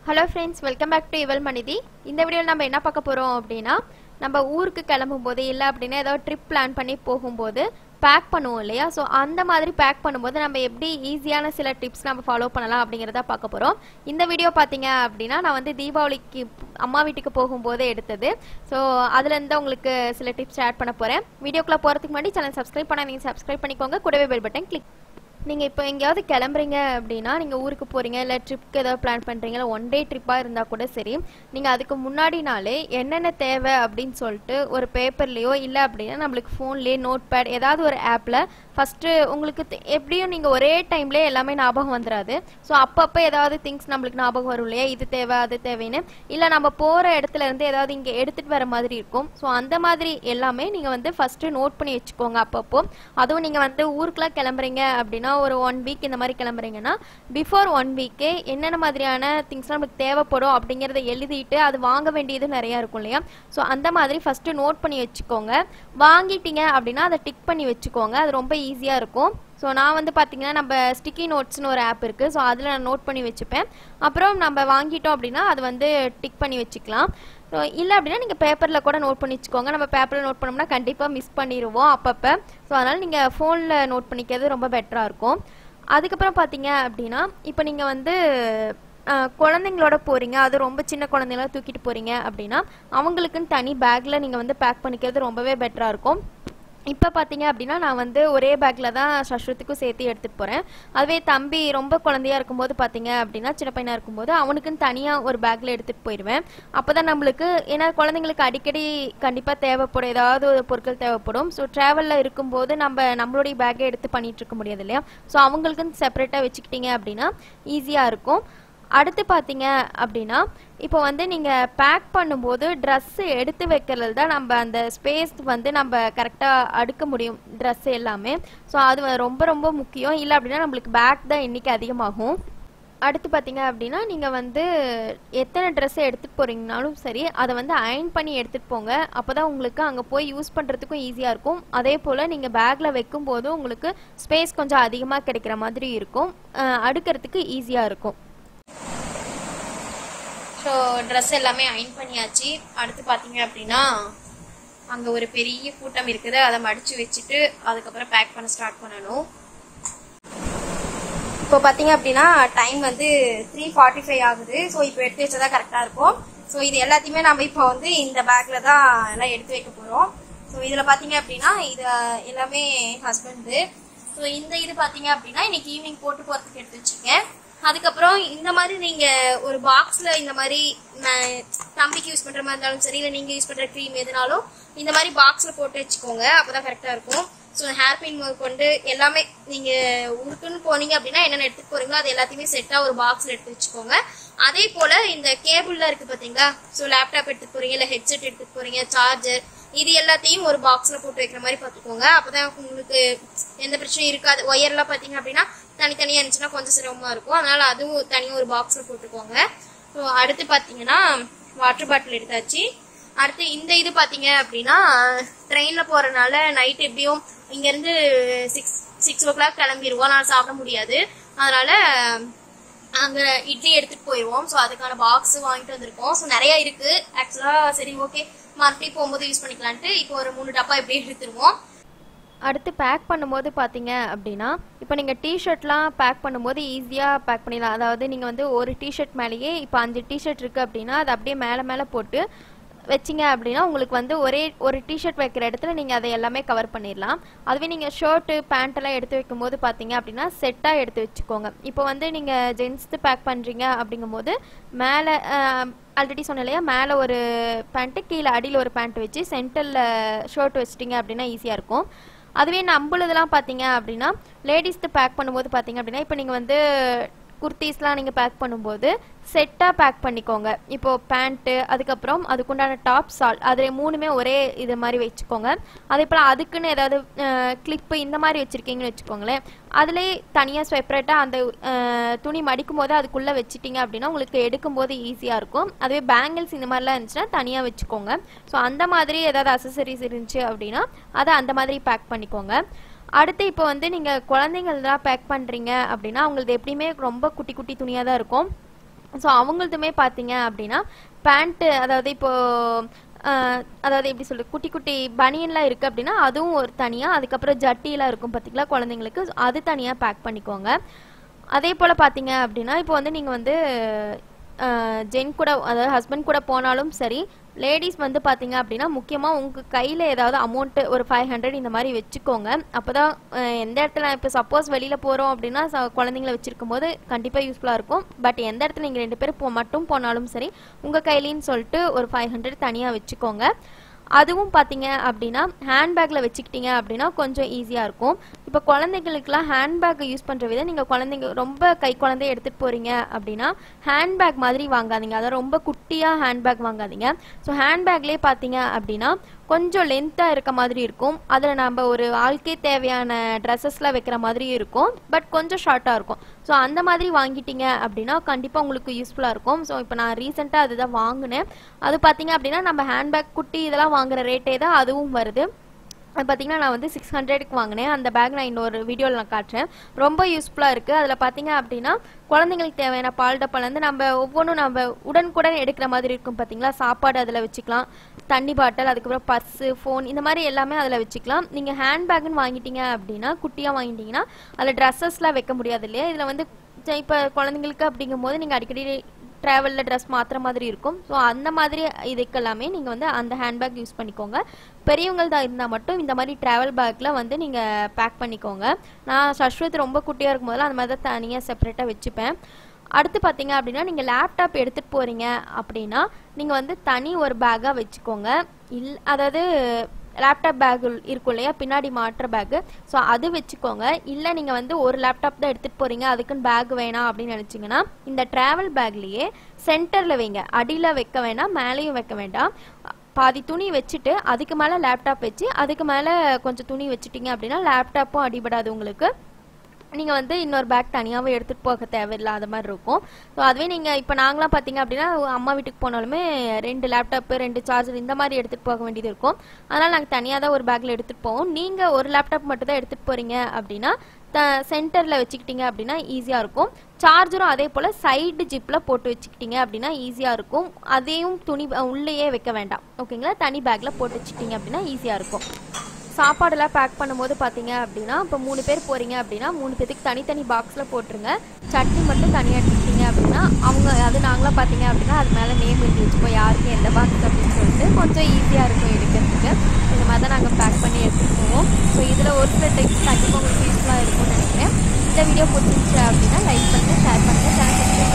hello friends welcome back to Ival Manithi இந்த வீடியோவில் நம்ம என்ன பார்க்க போகிறோம் அப்படின்னா நம்ம ஊருக்கு கிளம்பும் போது இல்லை அப்படின்னா ஏதாவது ட்ரிப் பிளான் பண்ணி போகும்போது பேக் பண்ணுவோம் இல்லையா ஸோ அந்த மாதிரி பேக் பண்ணும்போது நம்ம எப்படி ஈஸியான சில டிப்ஸ் நம்ம ஃபாலோ பண்ணலாம் அப்படிங்கிறத பார்க்க போகிறோம் இந்த வீடியோ பார்த்தீங்க அப்படின்னா நான் வந்து தீபாவளிக்கு அம்மா வீட்டுக்கு போகும்போது எடுத்தது ஸோ அதுலேருந்து உங்களுக்கு சில டிப்ஸ் ஷேர் பண்ண போகிறேன் வீடியோக்குள்ளே போகிறதுக்கு முன்னாடி சேனல் சப்ஸ்கிரைப் பண்ணாதீங்க சப்ஸ்கிரைப் பண்ணிக்கோங்க கூடவே பெல் பட்டன் கிளிக் நீங்கள் இப்போ எங்கேயாவது கிளம்புறீங்க அப்படின்னா நீங்கள் ஊருக்கு போகிறீங்க இல்லை ட்ரிப்க்கு ஏதாவது பிளான் பண்ணுறீங்க இல்லை ஒன் டே ட்ரிப்பாக இருந்தால் கூட சரி நீங்கள் அதுக்கு முன்னாடி நாளே என்னென்ன தேவை அப்படின்னு சொல்லிட்டு ஒரு பேப்பர்லேயோ இல்லை அப்படின்னா நம்மளுக்கு ஃபோன்லேயே நோட் பேட் ஏதாவது ஒரு ஆப்பில் ஃபஸ்ட்டு உங்களுக்கு தெ- எப்படியும் நீங்கள் ஒரே டைம்லேயே எல்லாமே ஞாபகம் வந்துடாது ஸோ அப்பப்போ ஏதாவது திங்ஸ் நம்மளுக்கு ஞாபகம் வரும் இல்லையா இது தேவை அது தேவைன்னு இல்லை நம்ம போகிற இடத்துல இருந்து ஏதாவது இங்கே எடுத்துகிட்டு வர மாதிரி இருக்கும் ஸோ அந்த மாதிரி எல்லாமே நீங்கள் வந்து ஃபஸ்ட்டு நோட் பண்ணி வச்சுக்கோங்க அப்பப்போ அதுவும் நீங்கள் வந்து ஊருக்குலாம் கிளம்புறீங்க அப்படின்னா ஒரு ஒன் வீக் இந்த மாதிரி கிளம்புறீங்கன்னா பிஃபோர் ஒன் வீக்கே என்னென்ன மாதிரியான திங்ஸ்லாம் நமக்கு தேவைப்படும் அப்படிங்கிறத எழுதிட்டு அது வாங்க வேண்டியது நிறையா இருக்கும் இல்லையா ஸோ அந்த மாதிரி ஃபஸ்ட்டு நோட் பண்ணி வச்சுக்கோங்க வாங்கிட்டீங்க அப்படின்னா அதை டிக் பண்ணி வச்சுக்கோங்க அது ரொம்ப ஈஸியாக இருக்கும் ஸோ நான் வந்து பார்த்தீங்கன்னா நம்ம ஸ்டிக்கி நோட்ஸ்னு ஒரு ஆப் இருக்குது ஸோ அதில் நான் நோட் பண்ணி வச்சுப்பேன் அப்புறம் நம்ம வாங்கிட்டோம் அப்படின்னா அது வந்து டிக் பண்ணி வச்சுக்கலாம் ஸோ இல்லை அப்படின்னா நீங்கள் பேப்பரில் கூட நோட் பண்ணி வச்சுக்கோங்க நம்ம பேப்பரில் நோட் பண்ணோம்னா கண்டிப்பாக மிஸ் பண்ணிடுவோம் அப்பப்போ ஸோ அதனால் நீங்கள் ஃபோனில் நோட் பண்ணிக்கிறது ரொம்ப பெட்டராக இருக்கும் அதுக்கப்புறம் பார்த்தீங்க அப்படின்னா இப்போ நீங்கள் வந்து அஹ், குழந்தைங்களோட போகிறீங்க அது ரொம்ப சின்ன குழந்தைங்கள தூக்கிட்டு போகிறீங்க அப்படின்னா அவங்களுக்குன்னு தனி பேக்கில் நீங்கள் வந்து பேக் பண்ணிக்கிறது ரொம்பவே பெட்டராக இருக்கும் இப்போ பார்த்தீங்க அப்படின்னா நான் வந்து ஒரே பேக்கில் தான் சஷ்ரத்துக்கும் சேர்த்து எடுத்துகிட்டு போகிறேன் அதுவே தம்பி ரொம்ப குழந்தையா இருக்கும்போது பார்த்தீங்க அப்படின்னா சின்ன பையனாக இருக்கும்போது அவனுக்குன்னு தனியாக ஒரு பேக்கில் எடுத்துகிட்டு போயிடுவேன் அப்போ தான் நம்மளுக்கு ஏன்னா குழந்தைங்களுக்கு அடிக்கடி கண்டிப்பாக தேவைப்படும் ஏதாவது ஒரு பொருட்கள் தேவைப்படும் ஸோ ட்ராவலில் இருக்கும்போது நம்ம நம்மளுடைய பேக்கை எடுத்து பண்ணிட்டு இருக்க முடியாது இல்லையா ஸோ அவங்களுக்குன்னு செப்பரேட்டாக வச்சுக்கிட்டீங்க அப்படின்னா ஈஸியாக இருக்கும் அடுத்து பார்த்தீங்க அப்படின்னா இப்போ வந்து நீங்கள் பேக் பண்ணும்போது ட்ரெஸ்ஸு எடுத்து வைக்கிறது தான் நம்ம அந்த ஸ்பேஸ் வந்து நம்ம கரெக்டாக அடுக்க முடியும் ட்ரெஸ் எல்லாமே ஸோ அது வ- ரொம்ப ரொம்ப முக்கியம் இல்லை அப்படின்னா நம்மளுக்கு பேக் தான் எண்ணிக்கை அதிகமாகும் அடுத்து பார்த்தீங்க அப்படின்னா நீங்கள் வந்து எத்தனை ட்ரெஸ்ஸை எடுத்துகிட்டு போகிறீங்கனாலும் சரி அதை வந்து அயன் பண்ணி எடுத்துகிட்டு போங்க அப்போ தான் உங்களுக்கு அங்கே போய் யூஸ் பண்ணுறதுக்கும் ஈஸியாக இருக்கும் அதே போல் நீங்கள் பேக்கில் வைக்கும்போது உங்களுக்கு ஸ்பேஸ் கொஞ்சம் அதிகமாக கிடைக்கிற மாதிரி இருக்கும் அஹ் அடுக்கிறதுக்கு ஈஸியாக இருக்கும் ஸோ ட்ரெஸ் எல்லாமே அயன் பண்ணியாச்சு அடுத்து பார்த்தீங்க அப்படின்னா அங்கே ஒரு பெரிய கூட்டம் இருக்குது அதை மடிச்சு வச்சுட்டு அதுக்கப்புறம் பேக் பண்ண ஸ்டார்ட் பண்ணணும் இப்போ பார்த்தீங்க அப்படின்னா டைம் வந்து த்ரீ ஃபார்ட்டி ஃபைவ் ஆகுது ஸோ இப்போ எடுத்து வச்சதா கரெக்டாக இருக்கும் ஸோ இது எல்லாத்தையுமே நம்ம இப்போ வந்து இந்த பேக்ல தான் எல்லாம் எடுத்து வைக்க போகிறோம் ஸோ இதில் பார்த்தீங்க அப்படின்னா இது எல்லாமே ஹஸ்பண்டு ஸோ இந்த இது பார்த்தீங்க அப்படின்னா இன்னைக்கு ஈவினிங் போட்டு போகிறதுக்கு எடுத்து வச்சுக்கேன் அதுக்கப்புறம் இந்த மாதிரி நீங்க ஒரு பாக்ஸ்ல இந்த மாதிரி நான் தம்பிக்கு யூஸ் பண்ற மாதிரி இருந்தாலும் சரி இல்லை நீங்க யூஸ் பண்ற க்ரீம் எதுனாலும் இந்த மாதிரி பாக்ஸ்ல போட்டு வச்சுக்கோங்க அப்பதான் கரெக்டா இருக்கும் ஸோ ஹேர் பின் கொண்டு எல்லாமே நீங்க ஊருக்குன்னு போனீங்க அப்படின்னா என்னென்ன எடுத்துட்டு போறீங்களோ அது எல்லாத்தையுமே செட்டா ஒரு பாக்ஸ்ல எடுத்து வச்சுக்கோங்க அதே போல இந்த கேபிள்ல இருக்கு பாத்தீங்களா ஸோ லேப்டாப் எடுத்துட்டு போறீங்க இல்ல ஹெட்செட் எடுத்துட்டு போறீங்க சார்ஜர் இது எல்லாத்தையும் ஒரு பாக்ஸ்ல போட்டு வைக்கிற மாதிரி பாத்துக்கோங்க அப்பதான் உங்களுக்கு எந்த பிரச்சனையும் இருக்காது ஒயர்லாம் பாத்தீங்க அப்படின்னா தனித்தனியா இருந்துச்சுன்னா கொஞ்சம் சிரமமா இருக்கும் அதனால அதுவும் தனியா ஒரு பாக்ஸ்ல போட்டுக்கோங்க ஸோ அடுத்து பாத்தீங்கன்னா வாட்டர் பாட்டில் எடுத்தாச்சு அடுத்து இந்த இது பாத்தீங்க அப்படின்னா ட்ரெயின்ல போறதுனால நைட் எப்படியும் இங்க இருந்து சிக்ஸ் சிக்ஸ் ஓ கிளாக் கிளம்பிடுவோம் நான் சாப்பிட முடியாது அதனால அங்க இட்லி எடுத்துட்டு போயிடுவோம் ஸோ அதுக்கான பாக்ஸ் வாங்கிட்டு வந்திருக்கோம் ஸோ நிறைய இருக்கு ஆக்சுவலா சரி ஓகே மறுபடியும் போகும்போது யூஸ் பண்ணிக்கலான்ட்டு இப்போ ஒரு மூணு டப்பா இப்படியே எடுத்துருவோம் அடுத்து பேக் பண்ணும்போது பார்த்தீங்க அப்படின்னா இப்போ நீங்கள் டிஷர்ட்லாம் பேக் பண்ணும்போது ஈஸியாக பேக் பண்ணிடலாம் அதாவது நீங்கள் வந்து ஒரு டிஷர்ட் மேலேயே இப்போ அஞ்சு டிஷர்ட் இருக்குது அப்படின்னா அதை அப்படியே மேலே மேலே போட்டு வச்சிங்க அப்படின்னா உங்களுக்கு வந்து ஒரே ஒரு டிஷர்ட் வைக்கிற இடத்துல நீங்கள் அதை எல்லாமே கவர் பண்ணிடலாம் அதுவே நீங்கள் ஷர்ட்டு பேண்ட் எல்லாம் எடுத்து வைக்கும்போது பார்த்தீங்க அப்படின்னா செட்டாக எடுத்து வச்சுக்கோங்க இப்போ வந்து நீங்கள் ஜென்ஸ்து பேக் பண்ணுறீங்க அப்படிங்கும்போது மேலே ஆல்ரெடி சொன்னேன் இல்லையா மேலே ஒரு பேண்ட்டு கீழே அடியில் ஒரு பேண்ட் வச்சு சென்டரில் ஷர்ட் வச்சிட்டிங்க அப்படின்னா ஈஸியாக இருக்கும் அதுவே நம்மளுதெல்லாம் பார்த்தீங்க அப்படின்னா லேடிஸ்க்கு பேக் பண்ணும்போது பார்த்தீங்க அப்படின்னா இப்போ நீங்கள் வந்து குர்த்திஸ்லாம் நீங்கள் பேக் பண்ணும்போது செட்டாக பேக் பண்ணிக்கோங்க இப்போ பேண்ட்டு அதுக்கப்புறம் அதுக்குண்டான டாப் சால் அது மூணுமே ஒரே இது மாதிரி வச்சுக்கோங்க அதே போல் அதுக்குன்னு ஏதாவது கிளிப்பு இந்த மாதிரி வச்சுருக்கீங்கன்னு வச்சுக்கோங்களேன் அதுலேயே தனியாக செப்பரேட்டாக அந்த அஹ், துணி மடிக்கும் போது அதுக்குள்ளே வச்சிட்டிங்க அப்படின்னா உங்களுக்கு எடுக்கும்போது ஈஸியாக இருக்கும் அதுவே பேங்கிள்ஸ் இந்த மாதிரிலாம் இருந்துச்சுன்னா தனியாக வச்சுக்கோங்க ஸோ அந்த மாதிரி ஏதாவது அசசரிஸ் இருந்துச்சு அப்படின்னா அதை அந்த மாதிரி பேக் பண்ணிக்கோங்க அடுத்து இப்போ வந்து நீங்கள் குழந்தைங்கள்லாம் பேக் பண்ணுறீங்க அப்படின்னா அவங்களது எப்படியுமே ரொம்ப குட்டி குட்டி துணியாக தான் இருக்கும் ஸோ அவங்களதுமே பார்த்தீங்க அப்படின்னா பேண்ட்டு அதாவது இப்போ ஆஹ், அதாவது எப்படி சொல்றது குட்டி குட்டி பனியன்லாம் இருக்குது அப்படின்னா அதுவும் ஒரு தனியாக அதுக்கப்புறம் ஜட்டிலாம் இருக்கும் பார்த்தீங்களா குழந்தைங்களுக்கு So, அது தனியாக பேக் பண்ணிக்கோங்க அதே போல் பார்த்தீங்க அப்படின்னா இப்போ வந்து நீங்கள் வந்து ஜென் கூட அதாவது ஹஸ்பண்ட் கூட போனாலும் சரி லேடிஸ் வந்து பார்த்தீங்க அப்படின்னா முக்கியமாக உங்கள் கையில் ஏதாவது அமௌண்ட்டு ஒரு ஃபைவ் ஹண்ட்ரட் இந்த மாதிரி வச்சுக்கோங்க அப்போ தான் எந்த இடத்துல இப்போ சப்போஸ் வெளியில் போகிறோம் அப்படின்னா ச- குழந்தைங்கள வச்சிருக்கும் போது கண்டிப்பாக யூஸ்ஃபுல்லாக இருக்கும் பட் எந்த இடத்துல நீங்கள் ரெண்டு பேரும் போ மட்டும் போனாலும் சரி உங்கள் கையிலின்னு சொல்லிட்டு ஒரு ஃபைவ் ஹண்ட்ரட் தனியாக வச்சுக்கோங்க அதுவும் பார்த்தீங்க அப்படின்னா ஹேண்ட்பேக்கில் வச்சுக்கிட்டீங்க அப்படின்னா கொஞ்சம் ஈஸியாக இருக்கும் இப்போ குழந்தைகளுக்குலாம் ஹேண்ட்பேக் யூஸ் பண்ணுற விதம் நீங்கள் குழந்தைங்க ரொம்ப கை குழந்தைய எடுத்துகிட்டு போகிறீங்க அப்படின்னா ஹேண்ட்பேக் மாதிரி வாங்காதீங்க அதாவது ரொம்ப குட்டியாக ஹேண்ட்பேக் வாங்காதீங்க ஸோ ஹேண்ட்பேக்லேயே பார்த்தீங்க அப்படின்னா கொஞ்சம் லென்த்தாக இருக்க மாதிரி இருக்கும் அதில் நம்ம ஒரு ஆளுக்கே தேவையான ட்ரெஸ்ஸஸ்லாம் வைக்கிற மாதிரி இருக்கும் பட் கொஞ்சம் ஷார்ட்டாக இருக்கும் ஸோ அந்த மாதிரி வாங்கிட்டீங்க அப்படின்னா கண்டிப்பாக உங்களுக்கு யூஸ்ஃபுல்லாக இருக்கும் ஸோ இப்போ நான் ரீசெண்டாக அதுதான் வாங்கினேன் அது பார்த்தீங்க அப்படின்னா நம்ம ஹேண்ட்பேக் குட்டி இதெல்லாம் வாங்குற ரேட்டே தான் அதுவும் வருது அது பார்த்தீங்கன்னா நான் வந்து சிக்ஸ் ஹண்ட்ரடுக்கு வாங்கினேன் அந்த பேக் நான் இன்னொரு வீடியோவில் நான் காட்டுறேன் ரொம்ப யூஸ்ஃபுல்லாக இருக்குது அதில் பார்த்தீங்க அப்படின்னா குழந்தைங்களுக்கு தேவையான பால் டப்பாலேருந்து நம்ம ஒவ்வொன்றும் நம்ம உடனுக்குடன் எடுக்கிற மாதிரி இருக்கும் பார்த்தீங்களா சாப்பாடு அதில் வச்சுக்கலாம் தண்ணி பாட்டில் அதுக்கப்புறம் பர்ஸு ஃபோன் இந்த மாதிரி எல்லாமே அதில் வச்சுக்கலாம் நீங்கள் ஹேண்ட்பேக்குன்னு வாங்கிட்டீங்க அப்படின்னா குட்டியாக வாங்கிட்டீங்கன்னா அதில் ட்ரெஸ்ஸஸ்லாம் வைக்க முடியாது இல்லையா இதில் வந்து இப்போ குழந்தைங்களுக்கு அப்படிங்கும்போது நீங்கள் அடிக்கடி ட்ராவலில் ட்ரெஸ் மாற்றுற மாதிரி இருக்கும் ஸோ அந்த மாதிரி இதுக்கெல்லாமே நீங்கள் வந்து அந்த ஹேண்ட்பேக் யூஸ் பண்ணிக்கோங்க பெரியவங்கள்தா இருந்தால் மட்டும் இந்த மாதிரி ட்ராவல் பேக்கில் வந்து நீங்கள் பேக் பண்ணிக்கோங்க நான் சஸ்வத் ரொம்ப குட்டியாக இருக்கும் போதெல்லாம் அந்த மாதிரி தான் தனியாக செப்பரேட்டாக வச்சுப்பேன் அடுத்து பார்த்தீங்க அப்படின்னா நீங்கள் லேப்டாப் எடுத்துகிட்டு போகிறீங்க அப்படின்னா நீங்கள் வந்து தனி ஒரு பேக்காக வச்சுக்கோங்க இல் அதாவது லேப்டாப் பேக் இருக்கும் இல்லையா பின்னாடி மாட்டுற பேக்கு ஸோ அது வச்சுக்கோங்க இல்லை நீங்கள் வந்து ஒரு லேப்டாப் தான் எடுத்துகிட்டு போகிறீங்க அதுக்குன்னு பேக் வேணாம் அப்படின்னு நினச்சிங்கன்னா இந்த ட்ராவல் பேக்லேயே சென்டரில் வைங்க அடியில் வைக்க வேண்டாம் மேலேயும் வைக்க வேண்டாம் பாதி துணி வச்சுட்டு அதுக்கு மேலே லேப்டாப் வச்சு அதுக்கு மேலே கொஞ்சம் துணி வச்சுட்டீங்க அப்படின்னா லேப்டாப்பும் அடிபடாது உங்களுக்கு நீங்கள் வந்து இன்னொரு பேக் தனியாகவே எடுத்துகிட்டு போக தேவையில்லாத மாதிரி இருக்கும் ஸோ அதுவே நீங்கள் இப்போ நாங்களாம் பார்த்தீங்க அப்படின்னா அம்மா வீட்டுக்கு போனாலுமே ரெண்டு லேப்டாப்பு ரெண்டு சார்ஜர் இந்த மாதிரி எடுத்துகிட்டு போக வேண்டியது இருக்கும் அதனால் நாங்கள் தனியாக தான் ஒரு பேக்கில் எடுத்துகிட்டு போவோம் நீங்கள் ஒரு லேப்டாப் மட்டும் தான் எடுத்துகிட்டு போகிறீங்க அப்படின்னா த சென்டரில் வச்சுக்கிட்டீங்க அப்படின்னா ஈஸியாக இருக்கும் சார்ஜரும் அதே போல் சைடு ஜிப்பில் போட்டு வச்சுக்கிட்டீங்க அப்படின்னா ஈஸியாக இருக்கும் அதையும் துணி உள்ளேயே வைக்க வேண்டாம் ஓகேங்களா தனி பேக்கில் போட்டு வச்சுக்கிட்டீங்க அப்படின்னா ஈஸியாக இருக்கும் சாப்பாடெல்லாம் பேக் பண்ணும்போது பார்த்தீங்க அப்படின்னா இப்போ மூணு பேர் போகிறீங்க அப்படின்னா மூணு பேத்துக்கு தனித்தனி பாக்ஸில் போட்டுருங்க சட்னி மட்டும் தனியாக எடுத்துக்கிட்டீங்க அப்படின்னா அவங்க அது நாங்களாம் பார்த்தீங்க அப்படின்னா அது மேலே நேம் எழுதி வச்சுப்போம் யாருக்கு எந்த பாக்ஸ் அப்படின்னு சொல்லிட்டு கொஞ்சம் ஈஸியாக இருக்கும் எடுக்கிறதுக்கு இந்த மாதிரி தான் நாங்கள் பேக் பண்ணி எடுத்துகிட்டு போவோம் ஸோ இதில் ஒரு சில டைப்ஸ் கண்டிப்பாக உங்களுக்கு யூஸ்ஃபுல்லாக இருக்கும்னு நினைக்கிறேன் இந்த வீடியோ பிடிச்சிருச்சு அப்படின்னா லைக் பண்ணுங்கள் ஷேர் பண்ணுங்கள் சேனல்